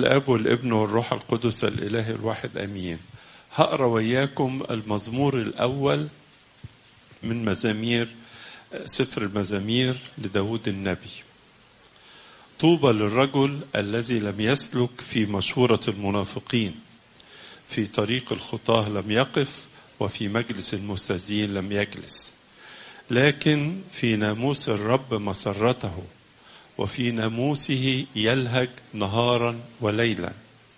الاب والابن والروح القدس الاله الواحد امين هقرا وياكم المزمور الاول من مزامير سفر المزامير لداود النبي طوبى للرجل الذي لم يسلك في مشورة المنافقين في طريق الخطاه لم يقف وفي مجلس المستهزئين لم يجلس لكن في ناموس الرب مسرته وفي ناموسه يلهج نهارا وليلا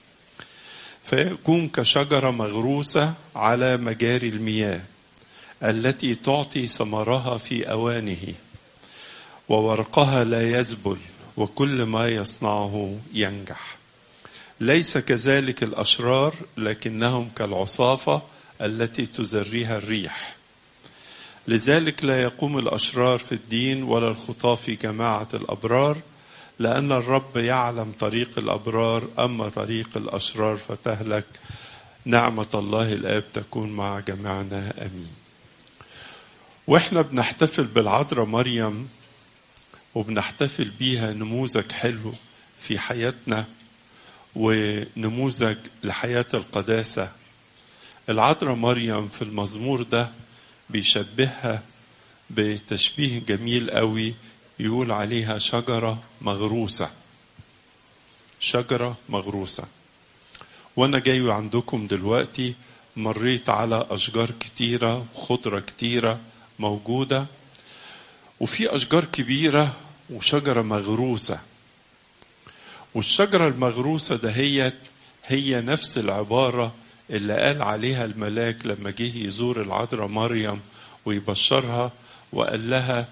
فيكون كشجرة مغروسة على مجاري المياه التي تعطي ثمرها في أوانه وورقها لا يذبل وكل ما يصنعه ينجح ليس كذلك الأشرار لكنهم كالعصافة التي تزريها الريح لذلك لا يقوم الأشرار في الدين ولا الخطاة في جماعة الأبرار لأن الرب يعلم طريق الأبرار أما طريق الأشرار فتهلك نعمة الله الآب تكون مع جميعنا أمين وإحنا بنحتفل بالعذراء مريم وبنحتفل بيها نموذج حلو في حياتنا ونموذج لحياة القداسة العذراء مريم في المزمور ده بيشبهها بتشبيه جميل قوي يقول عليها شجرة مغروسة شجرة مغروسة وأنا جاي عندكم دلوقتي مريت على أشجار كتيرة وخضرة كتيرة موجودة وفي أشجار كبيرة وشجرة مغروسة والشجرة المغروسة دهيت هي نفس العبارة اللي قال عليها الملاك لما جه يزور العذراء مريم ويبشرها وقال لها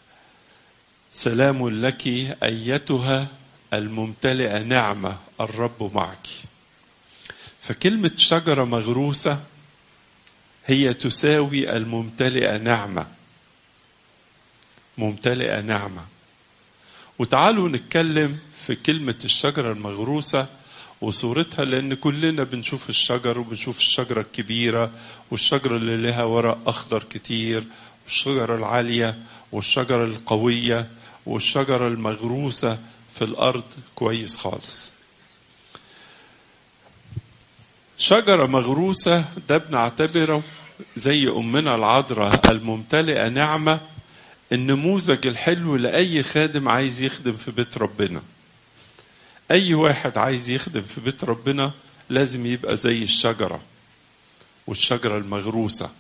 سلام لك ايتها الممتلئه نعمه الرب معك فكلمه شجره مغروسه هي تساوي الممتلئه نعمه ممتلئه نعمه وتعالوا نتكلم في كلمه الشجره المغروسه وصورتها لان كلنا بنشوف الشجر وبنشوف الشجره الكبيره والشجره اللي لها ورق اخضر كتير والشجره العاليه والشجره القويه والشجره المغروسه في الارض كويس خالص شجره مغروسه ده بنعتبره زي امنا العذراء الممتلئه نعمه النموذج الحلو لاي خادم عايز يخدم في بيت ربنا اي واحد عايز يخدم في بيت ربنا لازم يبقى زي الشجره والشجره المغروسه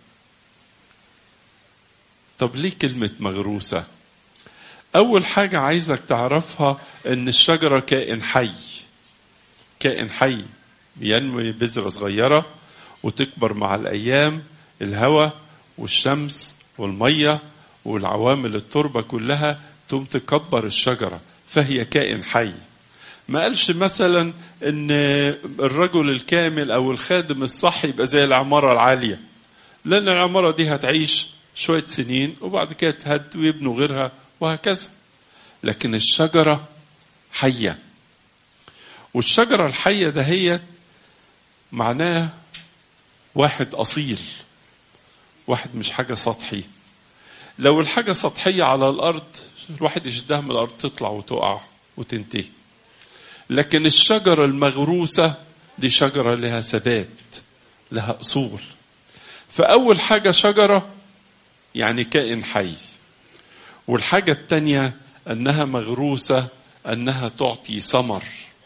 طب ليه كلمه مغروسه اول حاجه عايزك تعرفها ان الشجره كائن حي كائن حي ينمي بذره صغيره وتكبر مع الايام الهواء والشمس والميه والعوامل التربه كلها تقوم تكبر الشجره فهي كائن حي ما قالش مثلا ان الرجل الكامل او الخادم الصح يبقى زي العماره العاليه لان العماره دي هتعيش شويه سنين وبعد كده تهد ويبنوا غيرها وهكذا لكن الشجره حيه والشجره الحيه دهيت معناه واحد اصيل واحد مش حاجه سطحي لو الحاجه سطحيه على الارض الواحد يشدها من الارض تطلع وتقع وتنتهي لكن الشجرة المغروسة دي شجرة لها ثبات لها أصول فأول حاجة شجرة يعني كائن حي والحاجة التانية أنها مغروسة أنها تعطي ثمر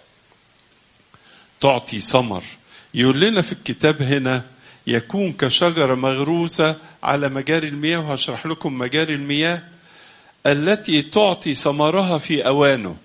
تعطي ثمر يقول لنا في الكتاب هنا يكون كشجرة مغروسة على مجاري المياه وهشرح لكم مجاري المياه التي تعطي ثمرها في أوانه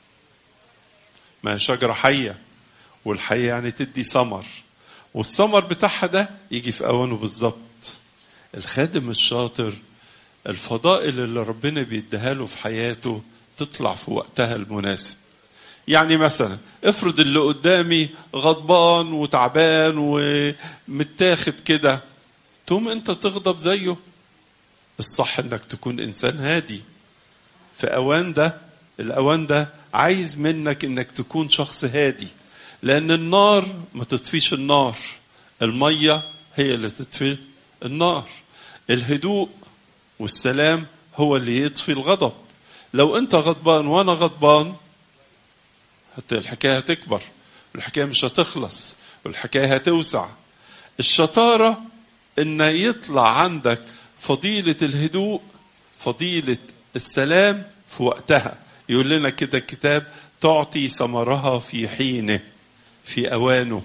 ما هي شجرة حية والحية يعني تدي ثمر والثمر بتاعها ده يجي في أوانه بالظبط الخادم الشاطر الفضائل اللي ربنا بيديها له في حياته تطلع في وقتها المناسب يعني مثلا افرض اللي قدامي غضبان وتعبان ومتاخد كده تقوم انت تغضب زيه الصح انك تكون انسان هادي في اوان ده الاوان ده عايز منك انك تكون شخص هادي لان النار ما تطفيش النار الميه هي اللي تطفي النار الهدوء والسلام هو اللي يطفي الغضب لو انت غضبان وانا غضبان حتى الحكايه هتكبر والحكايه مش هتخلص والحكايه هتوسع الشطاره ان يطلع عندك فضيله الهدوء فضيله السلام في وقتها يقول لنا كده الكتاب تعطي ثمرها في حينه في اوانه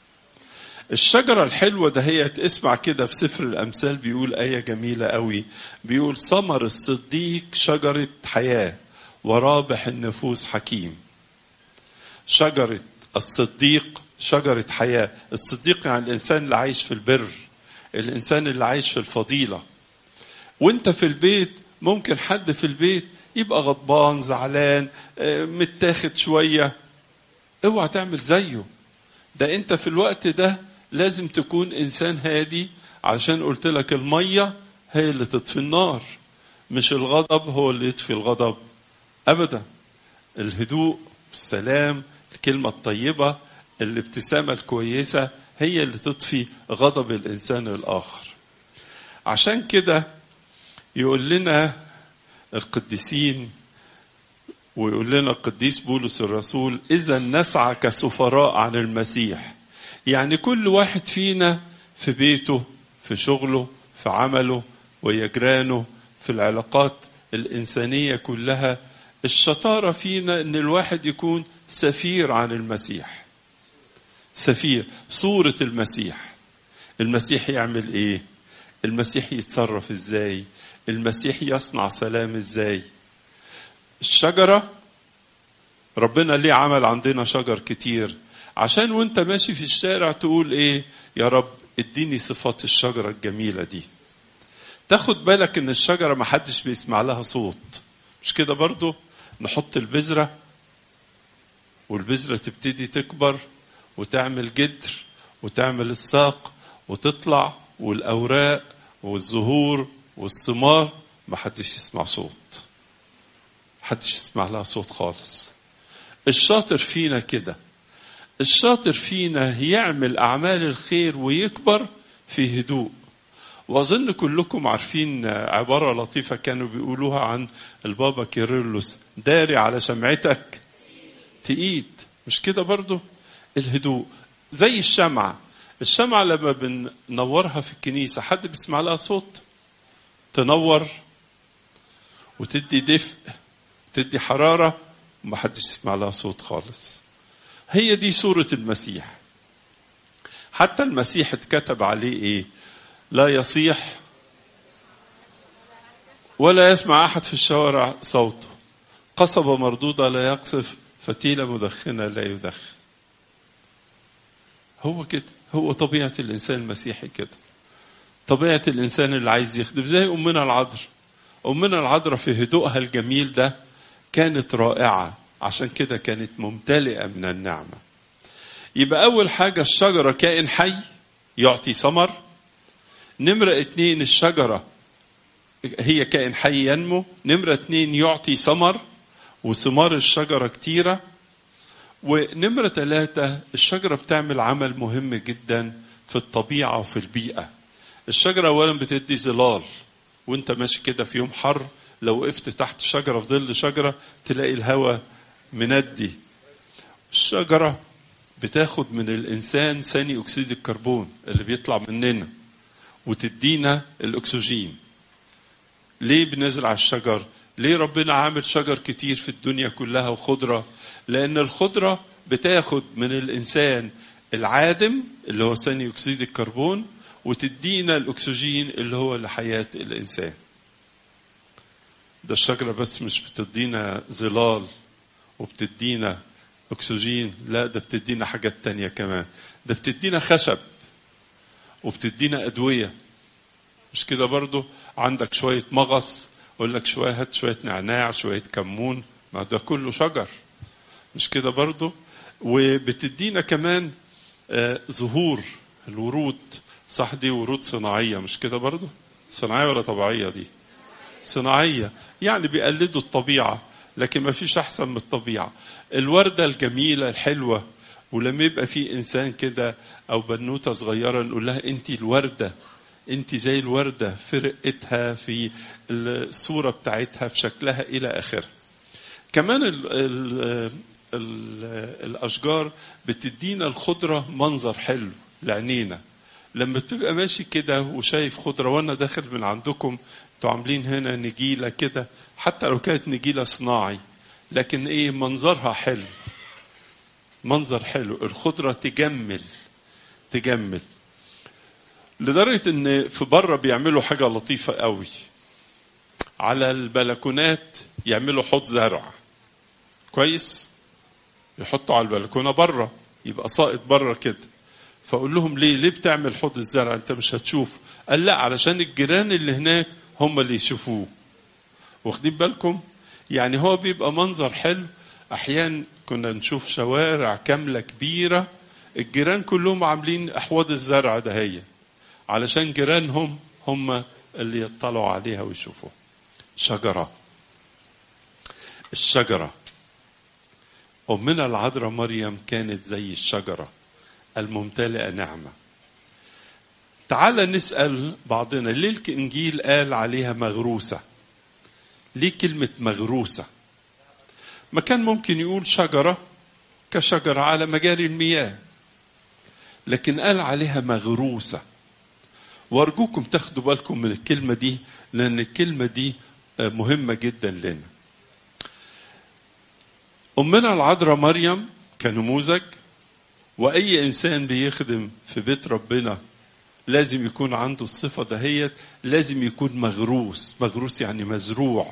الشجرة الحلوة ده هي اسمع كده في سفر الأمثال بيقول آية جميلة قوي بيقول ثمر الصديق شجرة حياة ورابح النفوس حكيم شجرة الصديق شجرة حياة الصديق يعني الإنسان اللي عايش في البر الإنسان اللي عايش في الفضيلة وانت في البيت ممكن حد في البيت يبقى غضبان زعلان متاخد شوية اوعى تعمل زيه ده انت في الوقت ده لازم تكون انسان هادي علشان قلت لك الميه هي اللي تطفي النار مش الغضب هو اللي يطفي الغضب ابدا الهدوء السلام الكلمه الطيبه الابتسامه الكويسه هي اللي تطفي غضب الانسان الاخر عشان كده يقول لنا القديسين ويقول لنا القديس بولس الرسول اذا نسعى كسفراء عن المسيح يعني كل واحد فينا في بيته في شغله في عمله ويا جيرانه في العلاقات الإنسانية كلها الشطارة فينا إن الواحد يكون سفير عن المسيح سفير صورة المسيح المسيح يعمل إيه المسيح يتصرف إزاي المسيح يصنع سلام إزاي الشجرة ربنا ليه عمل عندنا شجر كتير عشان وانت ماشي في الشارع تقول ايه يا رب اديني صفات الشجرة الجميلة دي تاخد بالك ان الشجرة ما حدش بيسمع لها صوت مش كده برضو نحط البذرة والبذرة تبتدي تكبر وتعمل جدر وتعمل الساق وتطلع والأوراق والزهور والثمار ما حدش يسمع صوت حدش يسمع لها صوت خالص الشاطر فينا كده الشاطر فينا يعمل أعمال الخير ويكبر في هدوء وأظن كلكم عارفين عبارة لطيفة كانوا بيقولوها عن البابا كيرلس داري على شمعتك تقيد مش كده برضو الهدوء زي الشمعة الشمعة لما بننورها في الكنيسة حد بيسمع لها صوت تنور وتدي دفء تدي حرارة وما حدش يسمع لها صوت خالص هي دي صورة المسيح حتى المسيح اتكتب عليه ايه لا يصيح ولا يسمع احد في الشوارع صوته قصبة مردودة لا يقصف فتيلة مدخنة لا يدخن هو كده هو طبيعة الإنسان المسيحي كده طبيعة الإنسان اللي عايز يخدم زي أمنا العذراء أمنا العذراء في هدوءها الجميل ده كانت رائعة عشان كده كانت ممتلئة من النعمة يبقى أول حاجة الشجرة كائن حي يعطي ثمر نمرة اتنين الشجرة هي كائن حي ينمو نمرة اتنين يعطي ثمر وثمار الشجرة كتيرة ونمرة ثلاثة الشجرة بتعمل عمل مهم جدا في الطبيعة وفي البيئة الشجرة أولا بتدي ظلال وانت ماشي كده في يوم حر لو وقفت تحت شجرة في ظل شجرة تلاقي الهواء مندي الشجرة بتاخد من الإنسان ثاني أكسيد الكربون اللي بيطلع مننا وتدينا الأكسجين ليه بنزرع الشجر ليه ربنا عامل شجر كتير في الدنيا كلها وخضرة لأن الخضرة بتاخد من الإنسان العادم اللي هو ثاني أكسيد الكربون وتدينا الأكسجين اللي هو لحياة الإنسان ده الشجرة بس مش بتدينا ظلال وبتدينا أكسجين لا ده بتدينا حاجات تانية كمان ده بتدينا خشب وبتدينا أدوية مش كده برضو عندك شوية مغص أقول لك شوية هات شوية نعناع شوية كمون ما ده كله شجر مش كده برضو وبتدينا كمان آه زهور الورود صح دي ورود صناعية مش كده برضو صناعية ولا طبيعية دي صناعية يعني بيقلدوا الطبيعة لكن ما فيش أحسن من الطبيعة الوردة الجميلة الحلوة ولما يبقى في إنسان كده أو بنوتة صغيرة نقول لها أنت الوردة أنت زي الوردة في رقتها في الصورة بتاعتها في شكلها إلى آخره كمان ال- الاشجار بتدينا الخضره منظر حلو لعينينا لما تبقى ماشي كده وشايف خضره وانا داخل من عندكم انتوا عاملين هنا نجيله كده حتى لو كانت نجيله صناعي لكن ايه منظرها حلو منظر حلو الخضره تجمل تجمل لدرجه ان في بره بيعملوا حاجه لطيفه قوي على البلكونات يعملوا حوض زرع كويس يحطوا على البلكونه بره يبقى ساقط بره كده فاقول لهم ليه ليه بتعمل حوض الزرع انت مش هتشوف قال لا علشان الجيران اللي هناك هم اللي يشوفوه واخدين بالكم يعني هو بيبقى منظر حلو احيانا كنا نشوف شوارع كامله كبيره الجيران كلهم عاملين احواض الزرع ده هي علشان جيرانهم هم اللي يطلعوا عليها ويشوفوها شجره الشجره أمنا العذراء مريم كانت زي الشجرة الممتلئة نعمة تعال نسأل بعضنا ليه الإنجيل قال عليها مغروسة ليه كلمة مغروسة ما كان ممكن يقول شجرة كشجرة على مجاري المياه لكن قال عليها مغروسة وارجوكم تاخدوا بالكم من الكلمة دي لأن الكلمة دي مهمة جدا لنا أمنا العذراء مريم كنموذج وأي إنسان بيخدم في بيت ربنا لازم يكون عنده الصفة دهيت لازم يكون مغروس مغروس يعني مزروع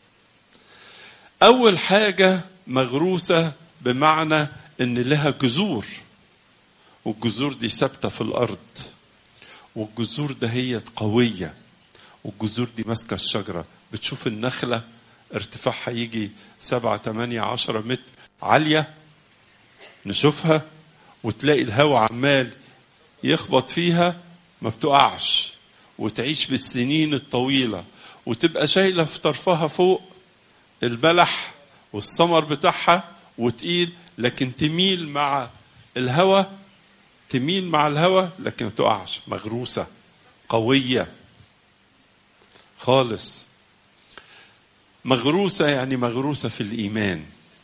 أول حاجة مغروسة بمعنى إن لها جذور والجذور دي ثابتة في الأرض والجذور دهيت قوية والجذور دي ماسكة الشجرة بتشوف النخلة ارتفاعها يجي سبعة تمانية عشرة متر عالية نشوفها وتلاقي الهواء عمال يخبط فيها ما بتقعش وتعيش بالسنين الطويلة وتبقى شايلة في طرفها فوق البلح والثمر بتاعها وتقيل لكن تميل مع الهواء تميل مع الهواء لكن ما تقعش مغروسة قوية خالص مغروسة يعني مغروسة في الإيمان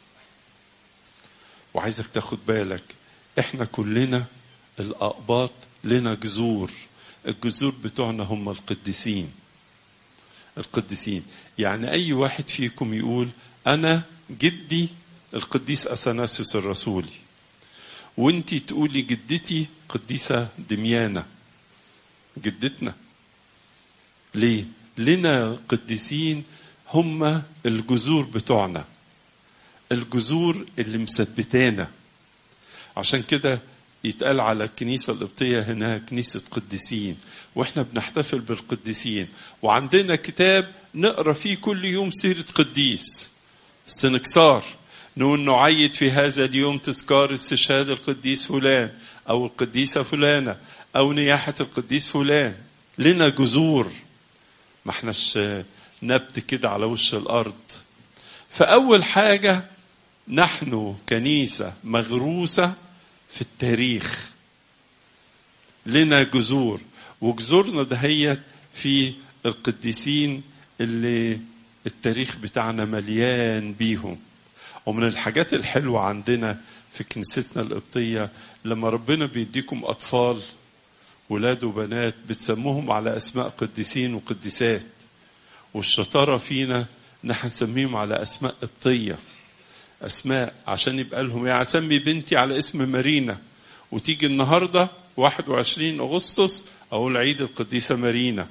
وعايزك تاخد بالك احنا كلنا الأقباط لنا جذور الجذور بتوعنا هم القديسين القديسين يعني أي واحد فيكم يقول أنا جدي القديس أثناسيوس الرسولي وانتي تقولي جدتي قديسة دميانة جدتنا ليه لنا قديسين هم الجذور بتوعنا الجذور اللي مثبتانا عشان كده يتقال على الكنيسة القبطية هنا كنيسة قديسين واحنا بنحتفل بالقديسين وعندنا كتاب نقرا فيه كل يوم سيرة قديس السنكسار نقول نعيد في هذا اليوم تذكار استشهاد القديس فلان او القديسة فلانة او نياحة القديس فلان لنا جذور ما احناش نبت كده على وش الارض فاول حاجه نحن كنيسه مغروسه في التاريخ لنا جذور وجذورنا دهيت في القديسين اللي التاريخ بتاعنا مليان بيهم ومن الحاجات الحلوه عندنا في كنيستنا القبطيه لما ربنا بيديكم اطفال ولاد وبنات بتسموهم على اسماء قديسين وقديسات والشطارة فينا نحن نسميهم على أسماء قبطية أسماء عشان يبقى لهم يعني أسمي بنتي على اسم مارينا وتيجي النهاردة 21 أغسطس أقول عيد القديسة مارينا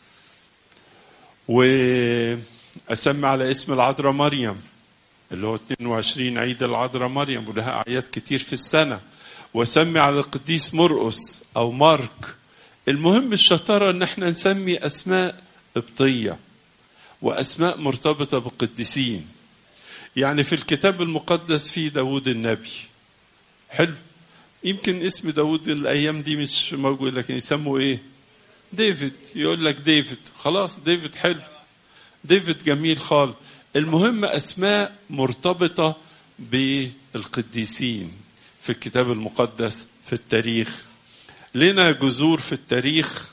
وأسمي على اسم العذراء مريم اللي هو 22 عيد العذراء مريم ولها أعياد كتير في السنة وأسمي على القديس مرقس أو مارك المهم الشطارة إن احنا نسمي أسماء قبطية وأسماء مرتبطة بالقديسين يعني في الكتاب المقدس في داود النبي حلو يمكن اسم داود الأيام دي مش موجود لكن يسموا إيه ديفيد يقول لك ديفيد خلاص ديفيد حلو ديفيد جميل خالص المهم أسماء مرتبطة بالقديسين في الكتاب المقدس في التاريخ لنا جذور في التاريخ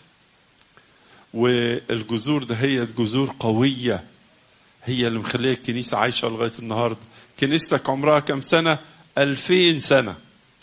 والجذور ده هي جذور قوية هي اللي مخليه الكنيسة عايشة لغاية النهاردة كنيستك عمرها كم سنة ألفين سنة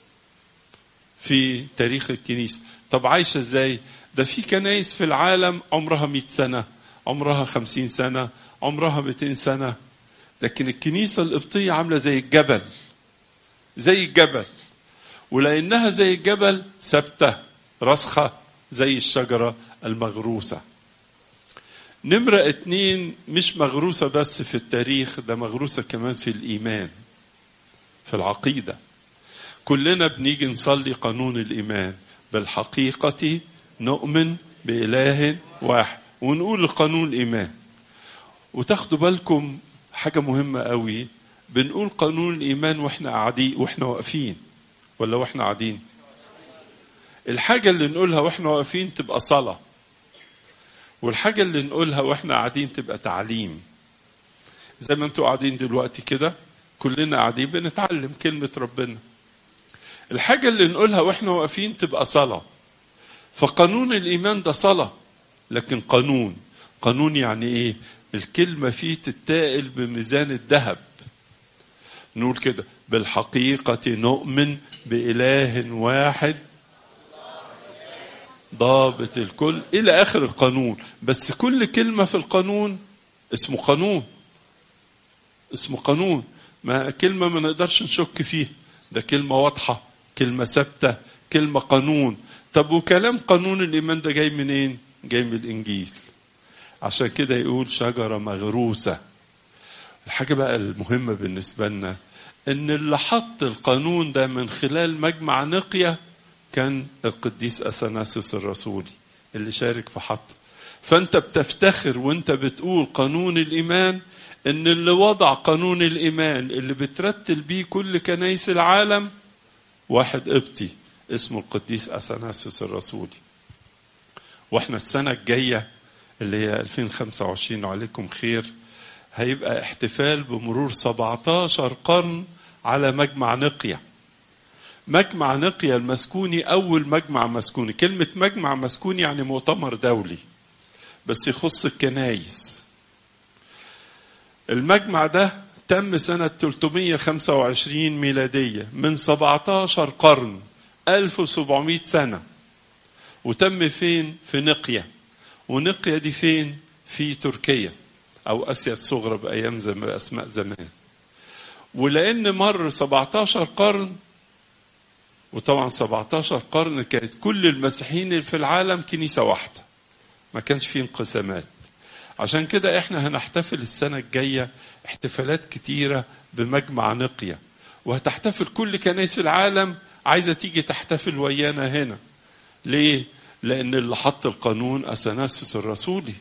في تاريخ الكنيسة طب عايشة ازاي ده في كنايس في العالم عمرها مئة سنة عمرها خمسين سنة عمرها 200 سنة لكن الكنيسة القبطية عاملة زي الجبل زي الجبل ولأنها زي الجبل ثابتة راسخة زي الشجرة المغروسة نمرة اتنين مش مغروسة بس في التاريخ ده مغروسة كمان في الإيمان في العقيدة كلنا بنيجي نصلي قانون الإيمان بالحقيقة نؤمن بإله واحد ونقول قانون الإيمان وتاخدوا بالكم حاجة مهمة قوي بنقول قانون الإيمان وإحنا قاعدين وإحنا واقفين ولا وإحنا قاعدين الحاجة اللي نقولها وإحنا واقفين تبقى صلاة والحاجة اللي نقولها وإحنا قاعدين تبقى تعليم زي ما انتوا قاعدين دلوقتي كده كلنا قاعدين بنتعلم كلمة ربنا الحاجة اللي نقولها وإحنا واقفين تبقى صلاة فقانون الإيمان ده صلاة لكن قانون قانون يعني إيه الكلمة فيه تتاقل بميزان الذهب نقول كده بالحقيقة نؤمن بإله واحد ضابط الكل إلى آخر القانون بس كل كلمة في القانون اسمه قانون اسمه قانون ما كلمة ما نقدرش نشك فيه ده كلمة واضحة كلمة ثابتة كلمة قانون طب وكلام قانون الإيمان ده جاي منين جاي من الإنجيل عشان كده يقول شجرة مغروسة الحاجة بقى المهمة بالنسبة لنا ان اللي حط القانون ده من خلال مجمع نقية كان القديس اثناسيوس الرسولي اللي شارك في حطه فانت بتفتخر وانت بتقول قانون الايمان ان اللي وضع قانون الايمان اللي بترتل بيه كل كنايس العالم واحد قبطي اسمه القديس اثناسيوس الرسولي واحنا السنه الجايه اللي هي 2025 عليكم خير هيبقى احتفال بمرور 17 قرن على مجمع نقية مجمع نقية المسكوني أول مجمع مسكوني كلمة مجمع مسكوني يعني مؤتمر دولي بس يخص الكنايس المجمع ده تم سنة 325 ميلادية من 17 قرن 1700 سنة وتم فين في نقية ونقية دي فين في تركيا او اسيا الصغرى بايام زم... اسماء زمان ولان مر 17 قرن وطبعا 17 قرن كانت كل المسيحيين اللي في العالم كنيسه واحده ما كانش فيه انقسامات عشان كده احنا هنحتفل السنه الجايه احتفالات كتيره بمجمع نقيه وهتحتفل كل كنائس العالم عايزه تيجي تحتفل ويانا هنا ليه لان اللي حط القانون اثناسيوس الرسولي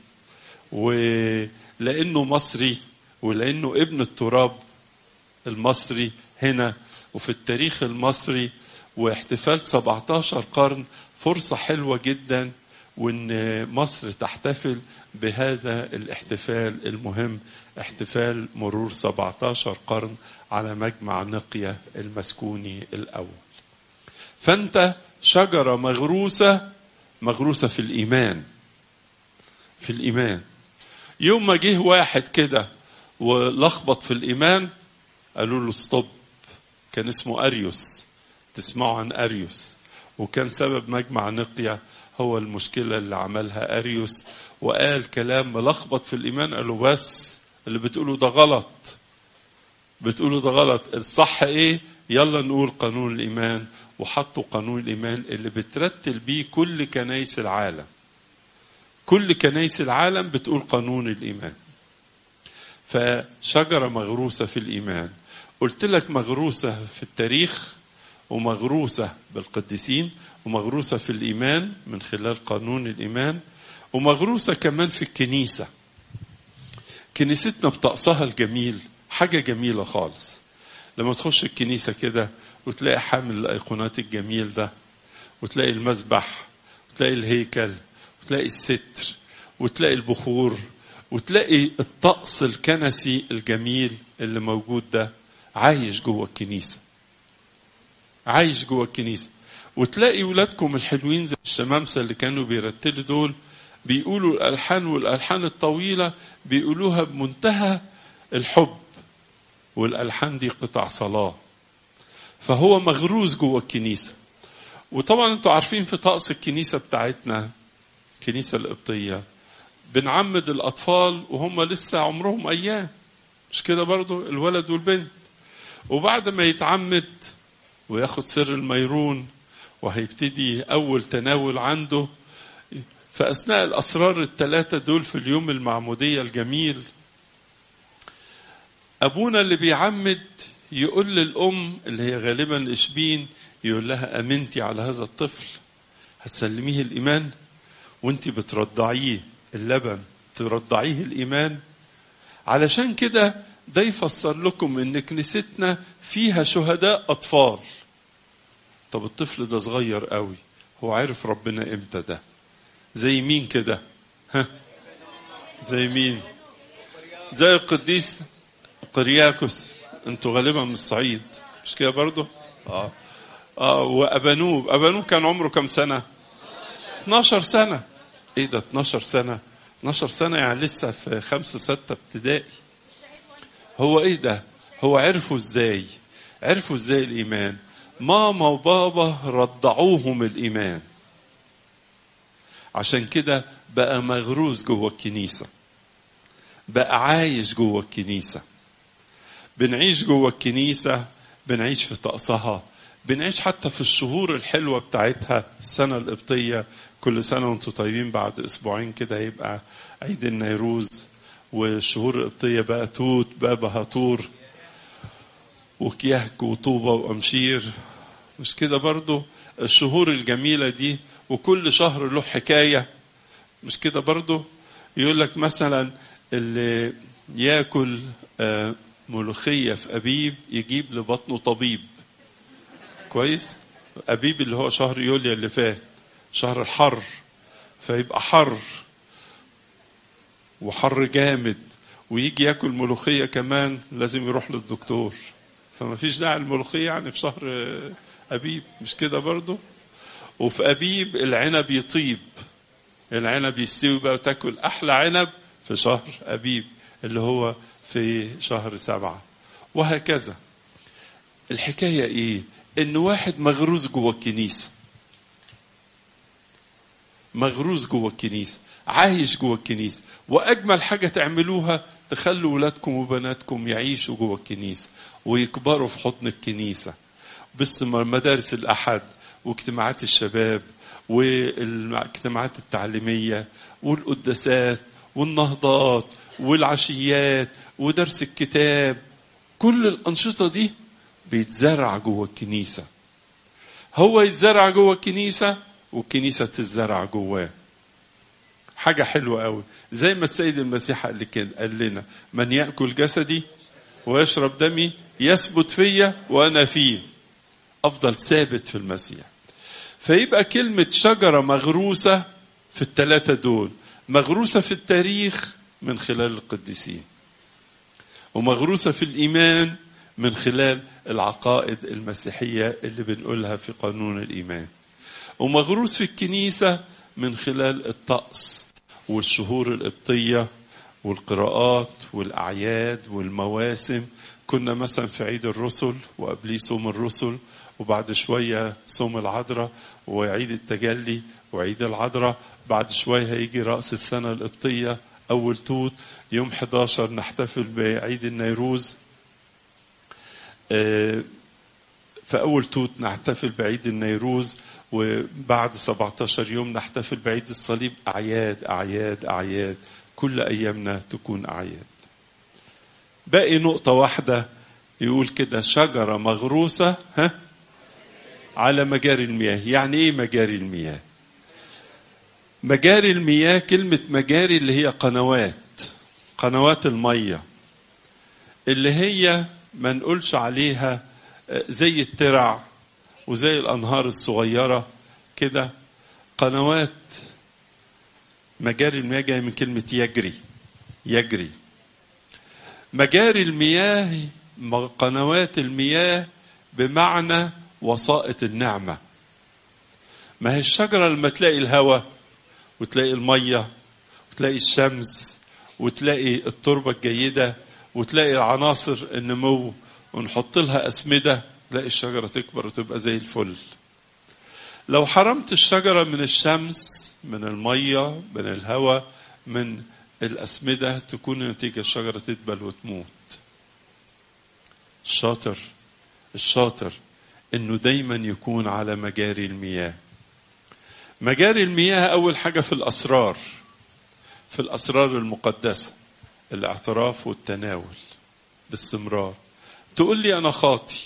ولانه مصري ولانه ابن التراب المصري هنا وفي التاريخ المصري واحتفال 17 قرن فرصة حلوة جدا وان مصر تحتفل بهذا الاحتفال المهم احتفال مرور 17 قرن على مجمع نقية المسكوني الأول فأنت شجرة مغروسة مغروسة في الإيمان في الإيمان يوم ما جه واحد كده ولخبط في الإيمان قالوا له ستوب كان اسمه أريوس تسمعوا عن أريوس وكان سبب مجمع نقية هو المشكلة اللي عملها أريوس وقال كلام ملخبط في الإيمان قالوا بس اللي بتقوله ده غلط بتقولوا ده غلط الصح ايه يلا نقول قانون الإيمان وحطوا قانون الإيمان اللي بترتل بيه كل كنايس العالم كل كنايس العالم بتقول قانون الإيمان فشجرة مغروسة في الإيمان قلت لك مغروسة في التاريخ ومغروسة بالقديسين ومغروسة في الإيمان من خلال قانون الإيمان ومغروسة كمان في الكنيسة كنيستنا بطقسها الجميل حاجة جميلة خالص لما تخش الكنيسة كده وتلاقي حامل الأيقونات الجميل ده وتلاقي المذبح وتلاقي الهيكل وتلاقي الستر وتلاقي البخور وتلاقي الطقس الكنسي الجميل اللي موجود ده عايش جوه الكنيسة عايش جوه الكنيسة وتلاقي ولادكم الحلوين زي الشمامسة اللي كانوا بيرتلوا دول بيقولوا الألحان والألحان الطويلة بيقولوها بمنتهى الحب والالحان دي قطع صلاه فهو مغروز جوه الكنيسه وطبعا انتوا عارفين في طقس الكنيسه بتاعتنا الكنيسه القبطيه بنعمد الاطفال وهم لسه عمرهم ايام مش كده برضو الولد والبنت وبعد ما يتعمد وياخد سر الميرون وهيبتدي اول تناول عنده في اثناء الاسرار الثلاثه دول في اليوم المعموديه الجميل ابونا اللي بيعمد يقول للام اللي هي غالبا اشبين يقول لها امنتي على هذا الطفل هتسلميه الايمان وانت بترضعيه اللبن ترضعيه الايمان علشان كده ده يفسر لكم ان كنيستنا فيها شهداء اطفال طب الطفل ده صغير قوي هو عارف ربنا امتى ده زي مين كده ها زي مين زي القديس قرياكوس انتوا غالبا من الصعيد مش كده برضه اه اه وابانوب ابانوب كان عمره كام سنه 12 سنه ايه ده 12 سنه 12 سنه يعني لسه في خمسة ستة ابتدائي هو ايه ده هو عرفوا ازاي عرفوا ازاي الايمان ماما وبابا رضعوهم الايمان عشان كده بقى مغروز جوه الكنيسه بقى عايش جوه الكنيسه بنعيش جوه الكنيسه بنعيش في طقسها بنعيش حتى في الشهور الحلوه بتاعتها السنه القبطيه كل سنه وانتم طيبين بعد اسبوعين كده يبقى عيد النيروز والشهور القبطيه بقى توت بابا هاتور وكيهك وطوبه وامشير مش كده برضو الشهور الجميله دي وكل شهر له حكايه مش كده برضو يقول لك مثلا اللي ياكل ملوخيه في ابيب يجيب لبطنه طبيب كويس ابيب اللي هو شهر يوليو اللي فات شهر الحر فيبقى حر وحر جامد ويجي ياكل ملوخيه كمان لازم يروح للدكتور فما فيش داعي الملوخيه يعني في شهر ابيب مش كده برضه وفي ابيب العنب يطيب العنب يستوي بقى وتاكل احلى عنب في شهر ابيب اللي هو في شهر سبعة وهكذا الحكاية ايه ان واحد مغروز جوه الكنيسة مغروز جوه الكنيسة عايش جوه الكنيسة واجمل حاجة تعملوها تخلوا ولادكم وبناتكم يعيشوا جوه الكنيسة ويكبروا في حضن الكنيسة بس مدارس الأحد واجتماعات الشباب والاجتماعات التعليمية والقداسات والنهضات والعشيات ودرس الكتاب كل الأنشطة دي بيتزرع جوه الكنيسة هو يتزرع جوه الكنيسة والكنيسة تتزرع جواه حاجة حلوة قوي زي ما السيد المسيح قال كده قال لنا من يأكل جسدي ويشرب دمي يثبت فيا وأنا فيه أفضل ثابت في المسيح فيبقى كلمة شجرة مغروسة في الثلاثة دول مغروسة في التاريخ من خلال القديسين ومغروسة في الإيمان من خلال العقائد المسيحية اللي بنقولها في قانون الإيمان ومغروس في الكنيسة من خلال الطقس والشهور القبطية والقراءات والأعياد والمواسم كنا مثلا في عيد الرسل وقبليه صوم الرسل وبعد شوية صوم العذراء وعيد التجلي وعيد العذراء بعد شوية هيجي رأس السنة القبطية أول توت يوم 11 نحتفل بعيد النيروز في أول توت نحتفل بعيد النيروز وبعد 17 يوم نحتفل بعيد الصليب أعياد أعياد أعياد كل أيامنا تكون أعياد باقي نقطة واحدة يقول كده شجرة مغروسة ها على مجاري المياه يعني ايه مجاري المياه مجاري المياه كلمة مجاري اللي هي قنوات قنوات المية اللي هي ما نقولش عليها زي الترع وزي الأنهار الصغيرة كده قنوات مجاري المياه جاية من كلمة يجري يجري مجاري المياه قنوات المياه بمعنى وسائط النعمة ما هي الشجرة لما تلاقي الهواء وتلاقي المية وتلاقي الشمس وتلاقي التربة الجيدة وتلاقي عناصر النمو ونحط لها أسمدة تلاقي الشجرة تكبر وتبقى زي الفل لو حرمت الشجرة من الشمس من المية من الهواء من الأسمدة تكون نتيجة الشجرة تدبل وتموت الشاطر الشاطر انه دايما يكون على مجاري المياه مجاري المياه اول حاجه في الاسرار في الاسرار المقدسه الاعتراف والتناول باستمرار تقول لي انا خاطي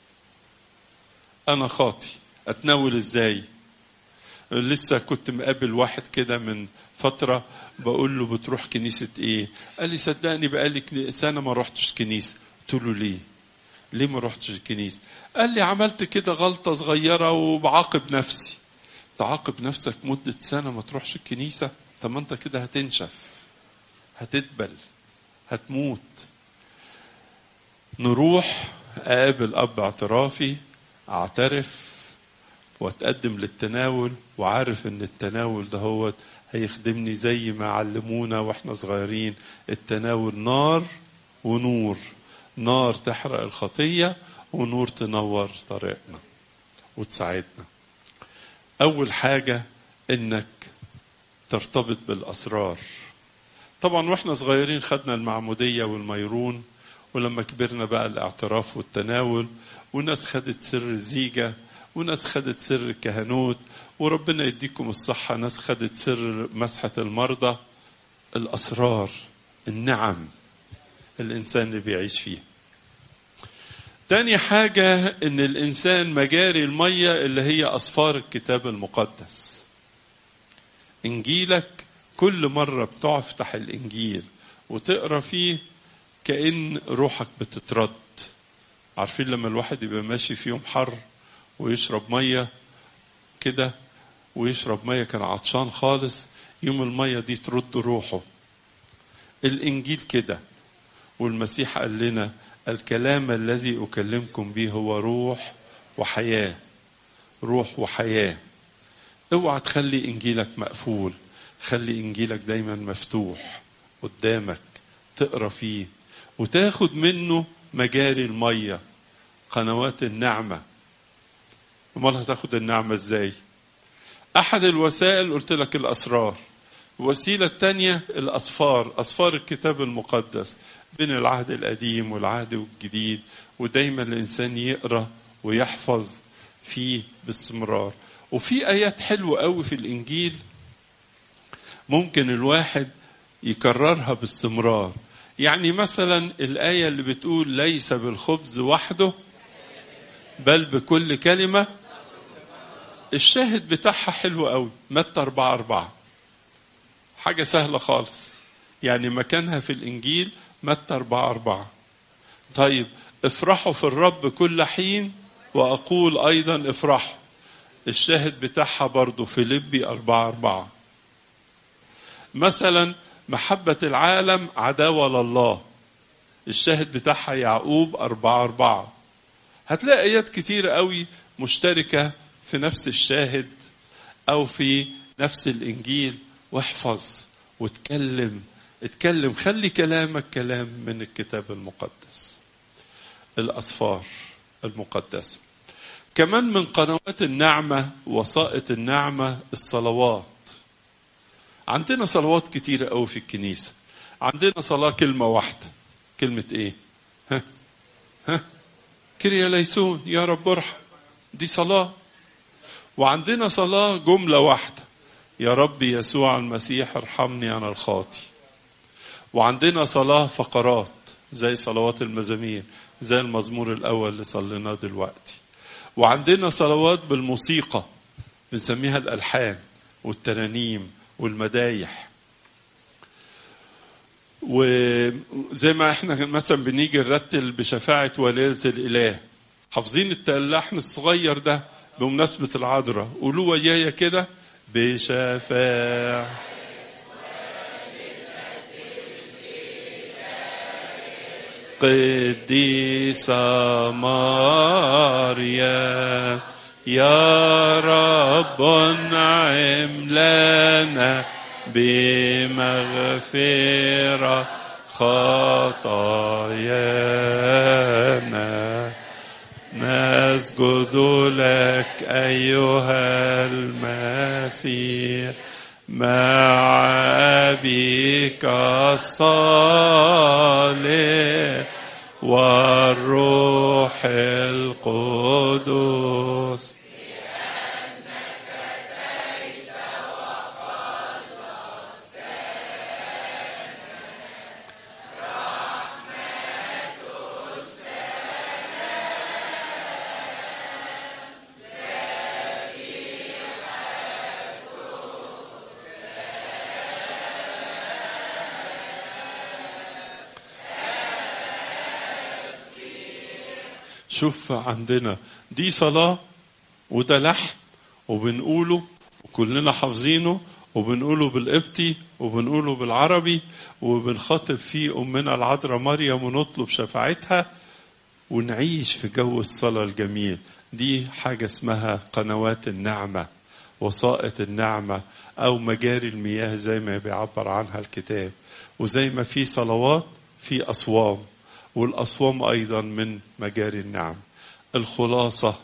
انا خاطي اتناول ازاي لسه كنت مقابل واحد كده من فترة بقول له بتروح كنيسة ايه قال لي صدقني بقالي سنة ما رحتش كنيسة قلت له ليه ليه ما رحتش الكنيسة قال لي عملت كده غلطة صغيرة وبعاقب نفسي تعاقب نفسك مدة سنة ما تروحش الكنيسة طب ما انت كده هتنشف هتدبل هتموت نروح اقابل اب اعترافي اعترف واتقدم للتناول وعارف ان التناول ده هو هيخدمني زي ما علمونا واحنا صغيرين التناول نار ونور نار تحرق الخطية ونور تنور طريقنا وتساعدنا أول حاجة إنك ترتبط بالأسرار طبعا واحنا صغيرين خدنا المعمودية والميرون ولما كبرنا بقى الاعتراف والتناول وناس خدت سر الزيجة وناس خدت سر الكهنوت وربنا يديكم الصحة ناس خدت سر مسحة المرضى الأسرار النعم الإنسان اللي بيعيش فيها تاني حاجة إن الإنسان مجاري المية اللي هي أصفار الكتاب المقدس إنجيلك كل مرة بتفتح الإنجيل وتقرأ فيه كأن روحك بتترد عارفين لما الواحد يبقى ماشي في يوم حر ويشرب مية كده ويشرب مية كان عطشان خالص يوم المية دي ترد روحه الإنجيل كده والمسيح قال لنا الكلام الذي أكلمكم به هو روح وحياة روح وحياة اوعى تخلي إنجيلك مقفول خلي إنجيلك دايما مفتوح قدامك تقرا فيه وتاخد منه مجاري المية قنوات النعمة امال هتاخد النعمة ازاي احد الوسائل قلت لك الاسرار الوسيلة الثانية الأصفار أصفار الكتاب المقدس بين العهد القديم والعهد الجديد ودايما الإنسان يقرأ ويحفظ فيه باستمرار وفي آيات حلوة قوي في الإنجيل ممكن الواحد يكررها باستمرار يعني مثلا الآية اللي بتقول ليس بالخبز وحده بل بكل كلمة الشاهد بتاعها حلو قوي متى أربعة أربعة حاجة سهلة خالص يعني مكانها في الإنجيل متى أربعة أربعة طيب افرحوا في الرب كل حين وأقول أيضا افرحوا الشاهد بتاعها برضو فيليبي أربعة أربعة مثلا محبة العالم عداوة لله الشاهد بتاعها يعقوب أربعة أربعة هتلاقي آيات كتير قوي مشتركة في نفس الشاهد أو في نفس الإنجيل واحفظ واتكلم اتكلم خلي كلامك كلام من الكتاب المقدس الأصفار المقدسة كمان من قنوات النعمة وسائط النعمة الصلوات عندنا صلوات كتيرة قوي في الكنيسة عندنا صلاة كلمة واحدة كلمة ايه ها ها كريا ليسون يا رب ارحم دي صلاة وعندنا صلاة جملة واحدة يا رب يسوع المسيح ارحمني أنا الخاطي وعندنا صلاة فقرات زي صلوات المزامير زي المزمور الأول اللي صليناه دلوقتي وعندنا صلوات بالموسيقى بنسميها الألحان والترانيم والمدايح وزي ما احنا مثلا بنيجي نرتل بشفاعة والدة الإله حافظين اللحن الصغير ده بمناسبة العذراء قولوا ويايا كده بشفاعة قديسة مريم يا رب انعم لنا بمغفرة خطايانا نسجد لك أيها المسيح مع أبيك الصالح والروح القدس شوف عندنا دي صلاة وده لحن وبنقوله وكلنا حافظينه وبنقوله بالقبطي وبنقوله بالعربي وبنخاطب فيه أمنا العذراء مريم ونطلب شفاعتها ونعيش في جو الصلاة الجميل دي حاجة اسمها قنوات النعمة وسائط النعمة أو مجاري المياه زي ما بيعبر عنها الكتاب وزي ما في صلوات في أصوام والأصوام أيضا من مجاري النعم الخلاصة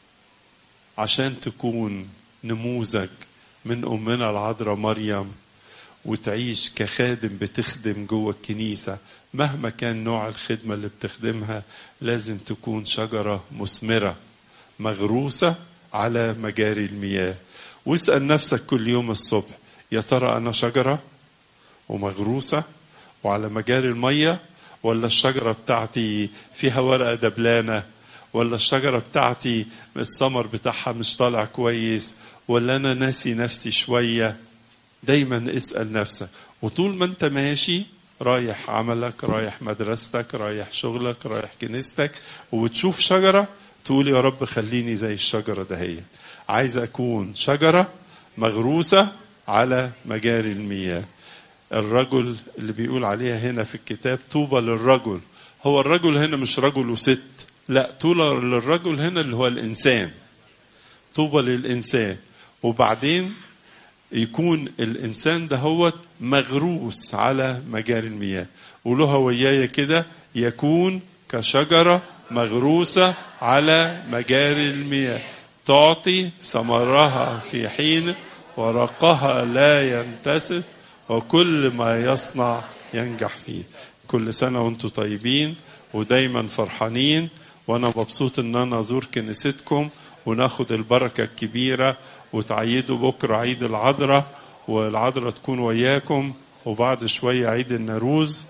عشان تكون نموذج من أمنا العذراء مريم وتعيش كخادم بتخدم جوه الكنيسة مهما كان نوع الخدمة اللي بتخدمها لازم تكون شجرة مثمرة مغروسة على مجاري المياه واسأل نفسك كل يوم الصبح يا ترى أنا شجرة ومغروسة وعلى مجاري المية ولا الشجرة بتاعتي فيها ورقة دبلانة ولا الشجرة بتاعتي الثمر بتاعها مش طالع كويس ولا أنا ناسي نفسي شوية دايما اسأل نفسك وطول ما انت ماشي رايح عملك رايح مدرستك رايح شغلك رايح كنيستك وبتشوف شجرة تقول يا رب خليني زي الشجرة دهيت عايز أكون شجرة مغروسة على مجاري المياه الرجل اللي بيقول عليها هنا في الكتاب طوبى للرجل هو الرجل هنا مش رجل وست لا طوبى للرجل هنا اللي هو الإنسان طوبى للإنسان وبعدين يكون الإنسان ده هو مغروس على مجاري المياه قولوها ويايا كده يكون كشجرة مغروسة على مجاري المياه تعطي ثمرها في حين ورقها لا ينتسف وكل ما يصنع ينجح فيه كل سنة وانتم طيبين ودايما فرحانين وانا مبسوط ان انا ازور كنيستكم وناخد البركة الكبيرة وتعيدوا بكرة عيد العذراء والعذراء تكون وياكم وبعد شوية عيد الناروز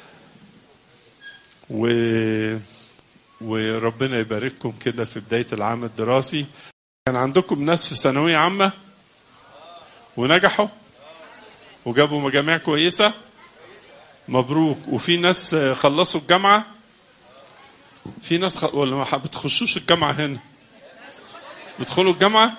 و... وربنا يبارككم كده في بداية العام الدراسي كان عندكم ناس في ثانوية عامة ونجحوا وجابوا مجاميع كويسة مبروك وفي ناس خلصوا الجامعة في ناس خ... ولا ما بتخشوش الجامعة هنا بتدخلوا الجامعة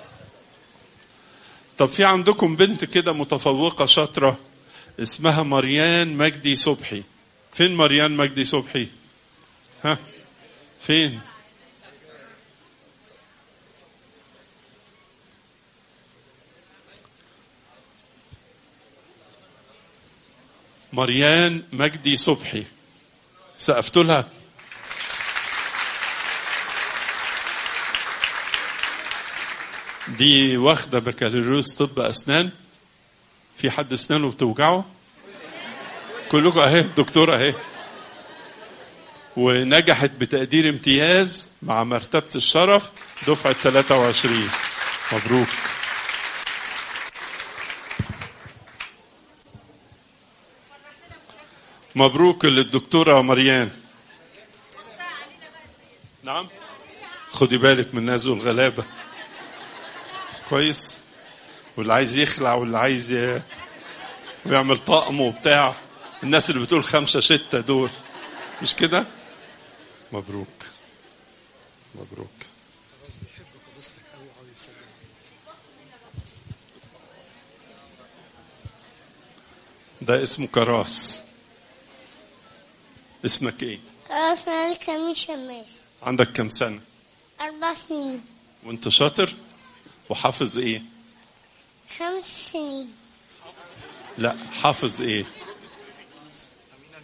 طب في عندكم بنت كده متفوقة شاطرة اسمها مريان مجدي صبحي فين مريان مجدي صبحي ها فين مريان مجدي صبحي سقفت لها دي واخده بكالوريوس طب اسنان في حد اسنانه بتوجعه كلكم اهي دكتور اهي ونجحت بتقدير امتياز مع مرتبة الشرف دفعة 23 مبروك مبروك للدكتورة مريان نعم خدي بالك من الناس والغلابة كويس واللي عايز يخلع واللي عايز ي... ويعمل طقم وبتاع الناس اللي بتقول خمسة ستة دول مش كده مبروك مبروك ده اسمه كراس اسمك ايه راس مالك أمين شماس عندك كم سنة أربع سنين وانت شاطر وحافظ ايه خمس سنين لا حافظ ايه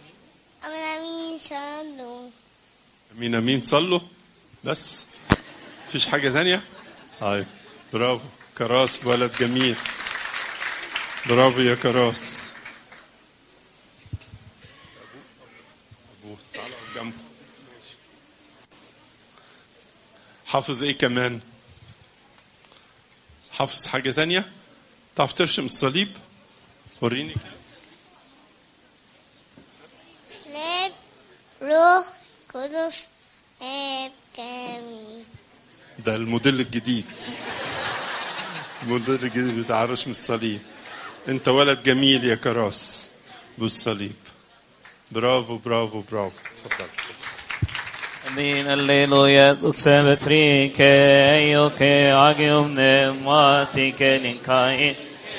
أمين صلوا مين امين صلوا بس مفيش حاجة تانية طيب برافو كراس ولد جميل برافو يا كراس أبوه تعالى اقعد جنبه حافظ ايه كمان حافظ حاجة تانية تعرف ترشم الصليب وريني كده سلاب روح قدس آب كامل ده الموديل الجديد الموديل الجديد بتاع رسم الصليب انت ولد جميل يا كراس بالصليب برافو برافو برافو اتفضل Min alleluia, duxe betrike, ioke agium pneumatike linkai.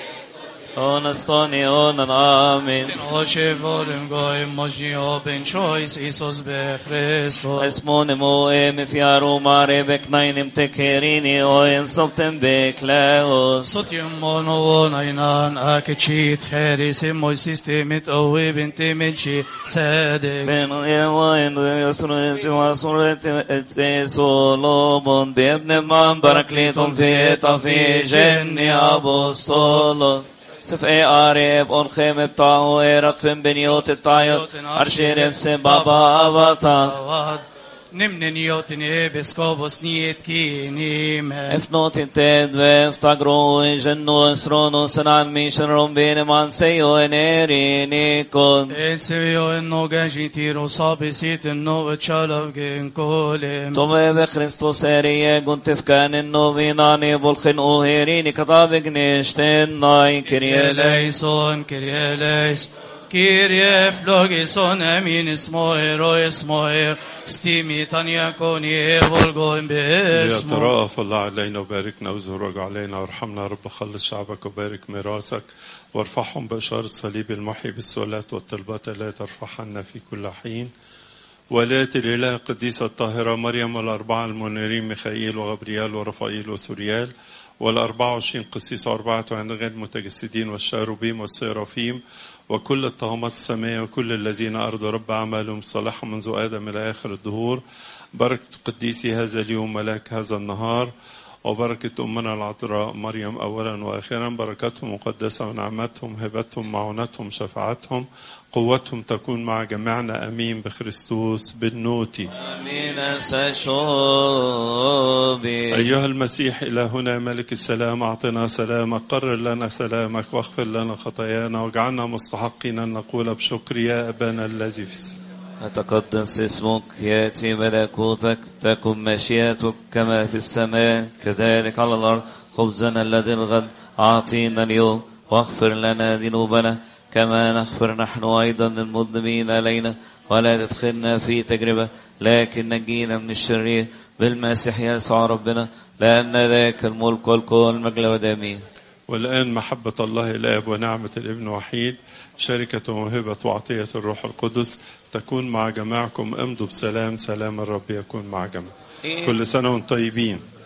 Onastoni onan amin. Oche volum goim moji open choice Isos be Christos. Esmone moe mi fiaru mare beknainim tekerini o en soptem bekleos. Sotium mono nainan akechit cheris imo systemit owe binti minchi sedek. Ben ewa en yasruet wasuret et solomon debne man barakleton feta fi genni apostolos. سفئ آريب أنخيم بتاعو إيرت فين بنيوت الطايوت أرشيرم سبابا أبطا Avad nimnen jotin episkopos niet kinim. افنوت انتد وافتقروا جنو اسرونو سنان ميشن رومبين مان سيو انيريني كون Et sevio en noga gitiro sabisit en no chalav gen kolem. تومي بخريستوس اريه كنت في كان النوبيناني بولخن اوهيريني كتابك نشتن ناي كريالي eleison, Kyrie eleison, Kyrie flogison, amin ismoer, o ismoer, stimi taniakoni, volgoim beesmo. ليترأف الله علينا وباركنا وزورك علينا وارحمنا يا رب خلص شعبك وبارك ميراثك وارفعهم بإشارة صليب المحي بالسؤالات والطلبات التي ترفعها لنا في كل حين ولاة الإله القديسة الطاهرة مريم والأربعة المنيرين ميخائيل وغبريال ورفائيل وسوريال والأربعة وعشرين قسيس وأربعة عنغاد المتجسدين والشاروبيم والسيرافيم وكل الطغمات السماء وكل الذين أرضوا رب أعمالهم صالحة منذ آدم إلى آخر الدهور بركة قديسي هذا اليوم ملاك هذا النهار وبركة أمنا العذراء مريم أولا وأخيرا بركتهم مقدسة ونعمتهم هبتهم معونتهم شفاعتهم قوتهم تكون مع جميعنا أمين بخريستوس بالنوتي من سشوبي أيها المسيح إلهنا ملك السلام أعطنا سلامك قرر لنا سلامك واغفر لنا خطايانا واجعلنا مستحقين أن نقول بشكر يا أبانا الذي في السماء أتقدس اسمك يأتي ملكوتك تكن مشيئتك كما في السماء كذلك على الأرض خبزنا الذي الغد أعطينا اليوم واغفر لنا ذنوبنا كما نغفر نحن أيضا للمذنبين علينا ولا تدخلنا في تجربة لكن نجينا من الشرير بالمسيح يسوع ربنا لأن ذاك الملك والقوة والمجد والأمين والآن محبة الله الآب ونعمة الابن وحيد شركة وموهبة وعطية الروح القدس تكون مع جميعكم امضوا بسلام سلام الرب يكون مع جميع كل سنة وانتم طيبين